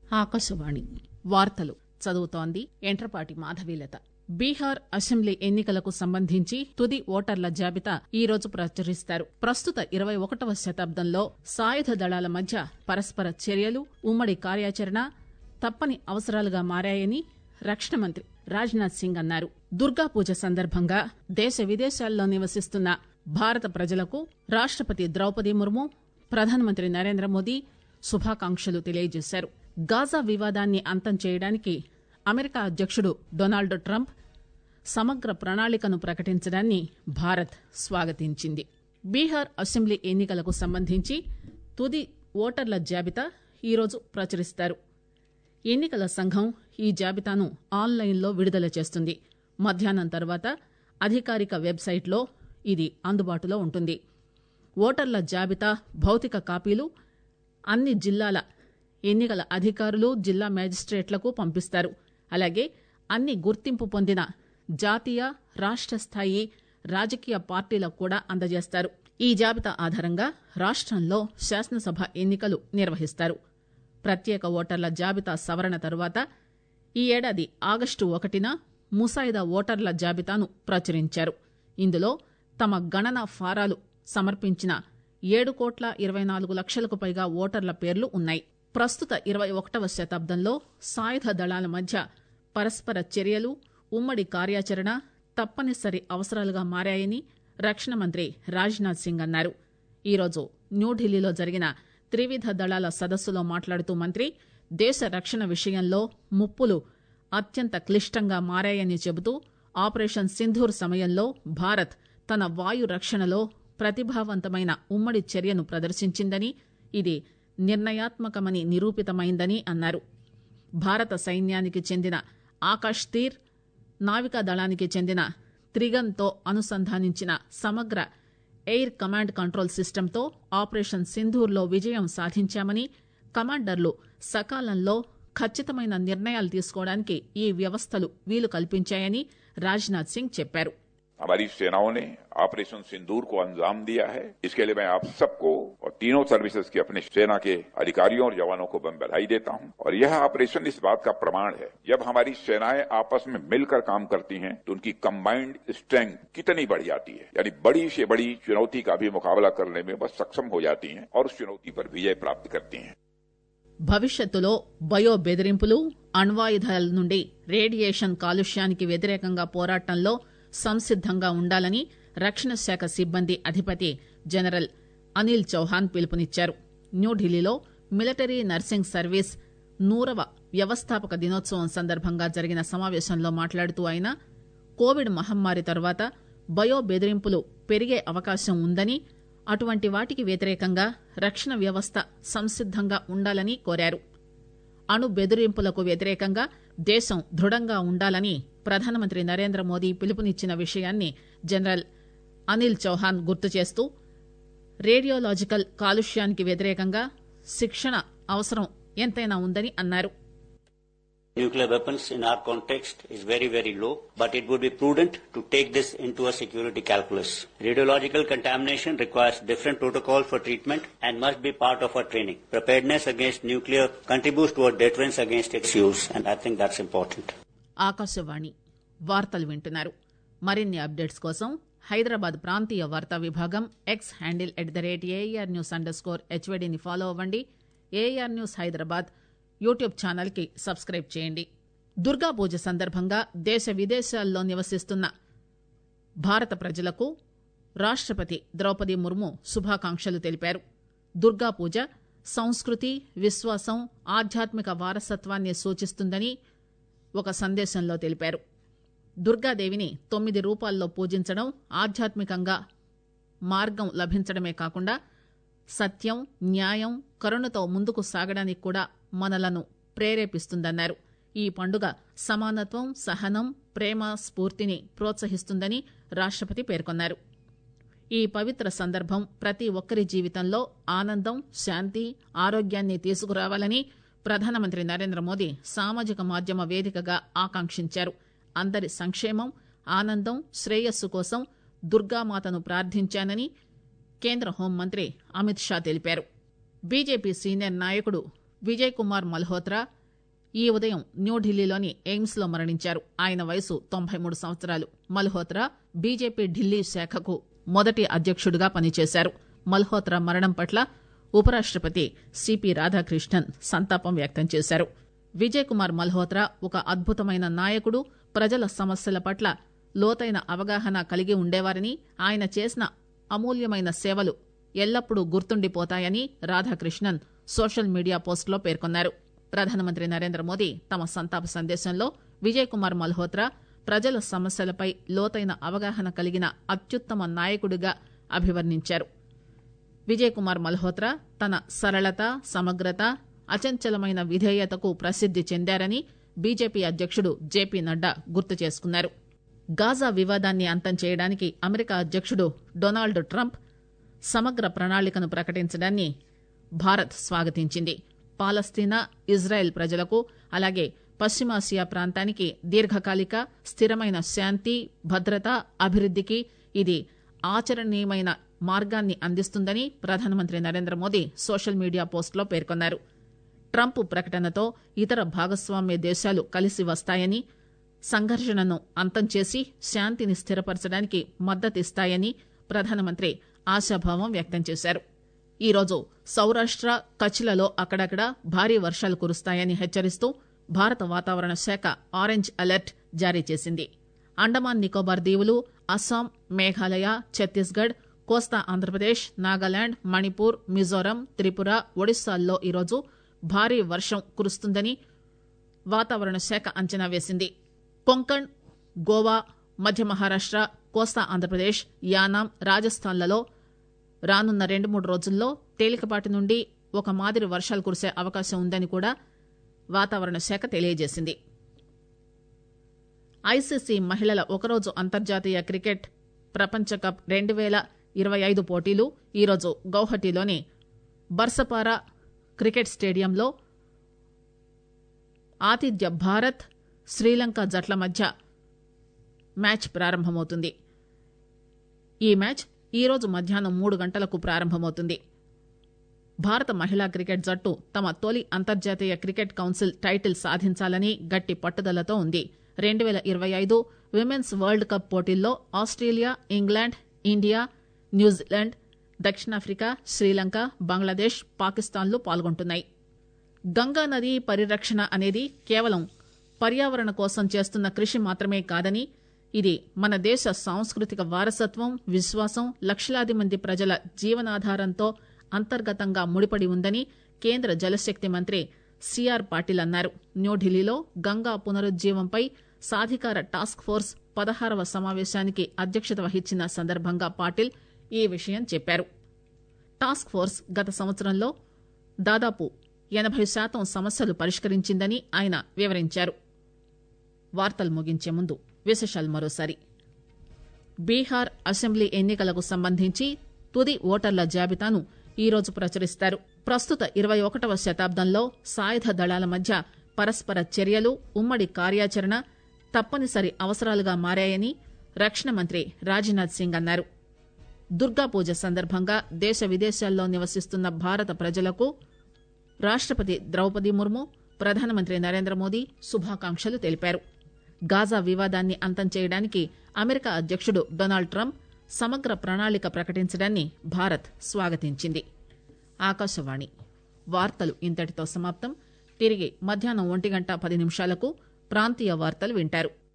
ఆకాశవాణి వార్తలు చదువుతోంది ఎంట్రపాటి మాధవీలత బీహార్ అసెంబ్లీ ఎన్నికలకు సంబంధించి తుది ఓటర్ల జాబితా ఈ రోజు ప్రచురిస్తారు ప్రస్తుత ఇరవై ఒకటవ శతాబ్దంలో సాయుధ దళాల మధ్య పరస్పర చర్యలు ఉమ్మడి కార్యాచరణ తప్పని అవసరాలుగా మారాయని రక్షణ మంత్రి రాజ్నాథ్ సింగ్ అన్నారు దుర్గా పూజ సందర్భంగా దేశ విదేశాల్లో నివసిస్తున్న భారత ప్రజలకు రాష్టపతి ద్రౌపది ముర్ము ప్రధానమంత్రి నరేంద్ర మోదీ శుభాకాంక్షలు తెలియజేశారు గాజా వివాదాన్ని అంతం చేయడానికి అమెరికా అధ్యకుడు డొనాల్డ్ ట్రంప్ సమగ్ర ప్రణాళికను ప్రకటించడాన్ని భారత్ స్వాగతించింది బీహార్ అసెంబ్లీ ఎన్నికలకు సంబంధించి తుది ఓటర్ల జాబితా ఈరోజు ప్రచురిస్తారు ఎన్నికల సంఘం ఈ జాబితాను ఆన్లైన్లో విడుదల చేస్తుంది మధ్యాహ్నం తర్వాత అధికారిక వెబ్సైట్లో ఇది అందుబాటులో ఉంటుంది ఓటర్ల జాబితా భౌతిక కాపీలు అన్ని జిల్లాల ఎన్నికల అధికారులు జిల్లా మేజిస్ట్రేట్లకు పంపిస్తారు అలాగే అన్ని గుర్తింపు పొందిన జాతీయ రాష్ట స్థాయి రాజకీయ పార్టీలకు కూడా అందజేస్తారు ఈ జాబితా ఆధారంగా రాష్టంలో శాసనసభ ఎన్నికలు నిర్వహిస్తారు ప్రత్యేక ఓటర్ల జాబితా సవరణ తరువాత ఈ ఏడాది ఆగస్టు ఒకటిన ముసాయిదా ఓటర్ల జాబితాను ప్రచురించారు ఇందులో తమ గణన ఫారాలు సమర్పించిన ఏడు కోట్ల ఇరవై నాలుగు లక్షలకు పైగా ఓటర్ల పేర్లు ఉన్నాయి ప్రస్తుత ఇరవై ఒకటవ శతాబ్దంలో సాయుధ దళాల మధ్య పరస్పర చర్యలు ఉమ్మడి కార్యాచరణ తప్పనిసరి అవసరాలుగా మారాయని రక్షణ మంత్రి రాజ్నాథ్ సింగ్ అన్నారు ఈరోజు న్యూఢిల్లీలో జరిగిన త్రివిధ దళాల సదస్సులో మాట్లాడుతూ మంత్రి దేశ రక్షణ విషయంలో ముప్పులు అత్యంత క్లిష్టంగా మారాయని చెబుతూ ఆపరేషన్ సింధూర్ సమయంలో భారత్ తన వాయు రక్షణలో ప్రతిభావంతమైన ఉమ్మడి చర్యను ప్రదర్శించిందని ఇది నిర్ణయాత్మకమని నిరూపితమైందని అన్నారు భారత సైన్యానికి చెందిన ఆకాష్ తీర్ నావికా దళానికి చెందిన త్రిగన్తో అనుసంధానించిన సమగ్ర ఎయిర్ కమాండ్ కంట్రోల్ సిస్టంతో ఆపరేషన్ సింధూర్లో విజయం సాధించామని కమాండర్లు సకాలంలో ఖచ్చితమైన నిర్ణయాలు తీసుకోవడానికి ఈ వ్యవస్థలు వీలు కల్పించాయని రాజ్నాథ్ సింగ్ చెప్పారు हमारी सेनाओं ने ऑपरेशन सिंदूर को अंजाम दिया है इसके लिए मैं आप सबको और तीनों सर्विसेज के अपने सेना के अधिकारियों और जवानों को मैं बधाई देता हूं और यह ऑपरेशन इस बात का प्रमाण है जब हमारी सेनाएं आपस में मिलकर काम करती हैं तो उनकी कंबाइंड स्ट्रेंथ कितनी बढ़ जाती है यानी बड़ी से बड़ी चुनौती का भी मुकाबला करने में वह सक्षम हो जाती हैं और उस चुनौती पर विजय प्राप्त करती हैं భవిష్యత్తులో బయో బెదిరింపులు అణ్వాయుధాల నుండి రేడియేషన్ కాలుష్యానికి వ్యతిరేకంగా పోరాటంలో సంసిద్దంగా ఉండాలని రక్షణ శాఖ సిబ్బంది అధిపతి జనరల్ అనిల్ చౌహాన్ పిలుపునిచ్చారు న్యూఢిల్లీలో మిలిటరీ నర్సింగ్ సర్వీస్ నూరవ వ్యవస్థాపక దినోత్సవం సందర్భంగా జరిగిన సమావేశంలో మాట్లాడుతూ ఆయన కోవిడ్ మహమ్మారి తర్వాత బయో బెదిరింపులు పెరిగే అవకాశం ఉందని అటువంటి వాటికి వ్యతిరేకంగా రక్షణ వ్యవస్థ సంసిద్దంగా ఉండాలని కోరారు అణు బెదిరింపులకు వ్యతిరేకంగా దేశం దృఢంగా ఉండాలని ప్రధానమంత్రి నరేంద్ర మోదీ పిలుపునిచ్చిన విషయాన్ని జనరల్ అనిల్ చౌహాన్ గుర్తు చేస్తూ రేడియోలాజికల్ కాలుష్యానికి వ్యతిరేకంగా శిక్షణ అవసరం ఎంతైనా ఉందని అన్నారు Nuclear weapons in our context is very, very low, but it would be prudent to take this into a security calculus. Radiological contamination requires different protocols for treatment and must be part of our training. Preparedness against nuclear contributes toward deterrence against its use, and I think that's important. Akashvani వార్తలు వింటున్నారు మరిన్ని updates కోసం హైదరాబాద్ ప్రాంతీయ వార్తా విభాగం X handle at the rate AIR news underscore స్కోర్ హెచ్వైడీని follow అవ్వండి AIR news Hyderabad YouTube channel కి సబ్స్క్రైబ్ చేయండి దుర్గా పూజ సందర్భంగా దేశ విదేశాల్లో నివసిస్తున్న భారత ప్రజలకు రాష్టపతి ద్రౌపది ముర్ము శుభాకాంక్షలు తెలిపారు దుర్గా పూజ సంస్కృతి విశ్వాసం ఆధ్యాత్మిక వారసత్వాన్ని సూచిస్తుందని ఒక సందేశంలో తెలిపారు దుర్గాదేవిని తొమ్మిది రూపాల్లో పూజించడం ఆధ్యాత్మికంగా మార్గం లభించడమే కాకుండా సత్యం న్యాయం కరుణతో ముందుకు సాగడానికి కూడా మనలను ప్రేరేపిస్తుందన్నారు ఈ పండుగ సమానత్వం సహనం ప్రేమ స్ఫూర్తిని ప్రోత్సహిస్తుందని రాష్టపతి పేర్కొన్నారు ఈ పవిత్ర సందర్భం ప్రతి ఒక్కరి జీవితంలో ఆనందం శాంతి ఆరోగ్యాన్ని తీసుకురావాలని ప్రధానమంత్రి నరేంద్ర మోదీ సామాజిక మాధ్యమ వేదికగా ఆకాంక్షించారు అందరి సంక్షేమం ఆనందం శ్రేయస్సు కోసం దుర్గామాతను ప్రార్థించానని కేంద్ర హోంమంత్రి అమిత్ షా తెలిపారు బీజేపీ సీనియర్ నాయకుడు విజయ్ కుమార్ మల్హోత్రా ఈ ఉదయం న్యూఢిల్లీలోని ఎయిమ్స్ లో మరణించారు ఆయన వయసు తొంభై మూడు సంవత్సరాలు మల్హోత్రా బీజేపీ ఢిల్లీ శాఖకు మొదటి అధ్యక్షుడిగా పనిచేశారు మల్హోత్రా మరణం పట్ల ఉపరాష్టపతి సిపి రాధాకృష్ణన్ సంతాపం వ్యక్తం చేశారు విజయ్ కుమార్ మల్హోత్రా ఒక అద్భుతమైన నాయకుడు ప్రజల సమస్యల పట్ల లోతైన అవగాహన కలిగి ఉండేవారని ఆయన చేసిన అమూల్యమైన సేవలు ఎల్లప్పుడూ గుర్తుండిపోతాయని రాధాకృష్ణన్ సోషల్ మీడియా పోస్టులో పేర్కొన్నారు ప్రధానమంత్రి నరేంద్ర మోదీ తమ సంతాప సందేశంలో విజయ్ కుమార్ మల్హోత్రా ప్రజల సమస్యలపై లోతైన అవగాహన కలిగిన అత్యుత్తమ నాయకుడిగా అభివర్ణించారు విజయ్ కుమార్ మల్హోత్రా తన సరళత సమగ్రత అచంచలమైన విధేయతకు ప్రసిద్ది చెందారని బీజేపీ అధ్యక్షుడు జేపీ నడ్డా గుర్తు చేసుకున్నారు గాజా వివాదాన్ని అంతం చేయడానికి అమెరికా అధ్యక్షుడు డొనాల్డ్ ట్రంప్ సమగ్ర ప్రణాళికను ప్రకటించడాన్ని భారత్ స్వాగతించింది పాలస్తీనా ఇజ్రాయెల్ ప్రజలకు అలాగే పశ్చిమాసియా ప్రాంతానికి దీర్ఘకాలిక స్థిరమైన శాంతి భద్రత అభివృద్దికి ఇది ఆచరణీయమైన మార్గాన్ని అందిస్తుందని ప్రధానమంత్రి నరేంద్ర మోదీ సోషల్ మీడియా పోస్టులో పేర్కొన్నారు ట్రంప్ ప్రకటనతో ఇతర భాగస్వామ్య దేశాలు కలిసి వస్తాయని సంఘర్షణను అంతం చేసి శాంతిని స్థిరపరచడానికి మద్దతిస్తాయని ప్రధానమంత్రి ఆశాభావం వ్యక్తం చేశారు ఈరోజు సౌరాష్ట కచ్లలో అక్కడక్కడ భారీ వర్షాలు కురుస్తాయని హెచ్చరిస్తూ భారత వాతావరణ శాఖ ఆరెంజ్ అలర్ట్ జారీ చేసింది అండమాన్ నికోబార్ దీవులు అస్సాం మేఘాలయ ఛత్తీస్గఢ్ కోస్తా ఆంధ్రప్రదేశ్ నాగాలాండ్ మణిపూర్ మిజోరం త్రిపుర ఒడిశాల్లో ఈరోజు భారీ వర్షం కురుస్తుందని వాతావరణ శాఖ అంచనా వేసింది కొంకణ్ గోవా మధ్య మహారాష్ట కోస్తా ఆంధ్రప్రదేశ్ యానాం రాజస్థాన్లలో రానున్న రెండు మూడు రోజుల్లో తేలికపాటి నుండి ఒక మాదిరి వర్షాలు కురిసే అవకాశం ఉందని కూడా వాతావరణ శాఖ తెలియజేసింది ఐసీసీ మహిళల ఒకరోజు అంతర్జాతీయ క్రికెట్ ప్రపంచ కప్ రెండు పేల ఇరవై ఐదు పోటీలు ఈరోజు గౌహటిలోని బర్సపారా క్రికెట్ స్టేడియంలో ఆతిథ్య భారత్ శ్రీలంక జట్ల మధ్య మ్యాచ్ ప్రారంభమవుతుంది ఈ మ్యాచ్ ఈరోజు మధ్యాహ్నం మూడు గంటలకు ప్రారంభమవుతుంది భారత మహిళా క్రికెట్ జట్టు తమ తొలి అంతర్జాతీయ క్రికెట్ కౌన్సిల్ టైటిల్ సాధించాలని గట్టి పట్టుదలతో ఉంది రెండు పేల ఇరవై ఐదు విమెన్స్ వరల్డ్ కప్ పోటీల్లో ఆస్ట్రేలియా ఇంగ్లాండ్ ఇండియా న్యూజిలాండ్ దక్షిణాఫ్రికా శ్రీలంక బంగ్లాదేశ్ పాకిస్తాన్లు పాల్గొంటున్నాయి గంగా నది పరిరక్షణ అనేది కేవలం పర్యావరణ కోసం చేస్తున్న కృషి మాత్రమే కాదని ఇది మన దేశ సాంస్కృతిక వారసత్వం విశ్వాసం లక్షలాది మంది ప్రజల జీవనాధారంతో అంతర్గతంగా ముడిపడి ఉందని కేంద్ర జలశక్తి మంత్రి సిఆర్ పాటిల్ అన్నారు న్యూఢిల్లీలో గంగా పునరుజ్జీవంపై సాధికార టాస్క్ ఫోర్స్ పదహారవ సమావేశానికి అధ్యక్షత వహించిన సందర్భంగా పాటిల్ ఈ విషయం చెప్పారు టాస్క్ ఫోర్స్ గత సంవత్సరంలో దాదాపు ఎనబై శాతం సమస్యలు పరిష్కరించిందని ఆయన వివరించారు వార్తలు ముగించే ముందు విశేషాలు మరోసారి బీహార్ అసెంబ్లీ ఎన్నికలకు సంబంధించి తుది ఓటర్ల జాబితాను ఈరోజు ప్రచురిస్తారు ప్రస్తుత ఇరవై ఒకటవ శతాబ్దంలో సాయుధ దళాల మధ్య పరస్పర చర్యలు ఉమ్మడి కార్యాచరణ తప్పనిసరి అవసరాలుగా మారాయని రక్షణ మంత్రి రాజ్నాథ్ సింగ్ అన్నారు దుర్గా పూజ సందర్భంగా దేశ విదేశాల్లో నివసిస్తున్న భారత ప్రజలకు రాష్టపతి ద్రౌపది ముర్ము ప్రధానమంత్రి నరేంద్ర మోదీ శుభాకాంక్షలు తెలిపారు గాజా వివాదాన్ని అంతం చేయడానికి అమెరికా అధ్యక్షుడు డొనాల్డ్ ట్రంప్ సమగ్ర ప్రణాళిక ప్రకటించడాన్ని భారత్ స్వాగతించింది ఆకాశవాణి వార్తలు ఇంతటితో సమాప్తం తిరిగి మధ్యాహ్నం ఒంటి గంట పది నిమిషాలకు ప్రాంతీయ వార్తలు వింటారు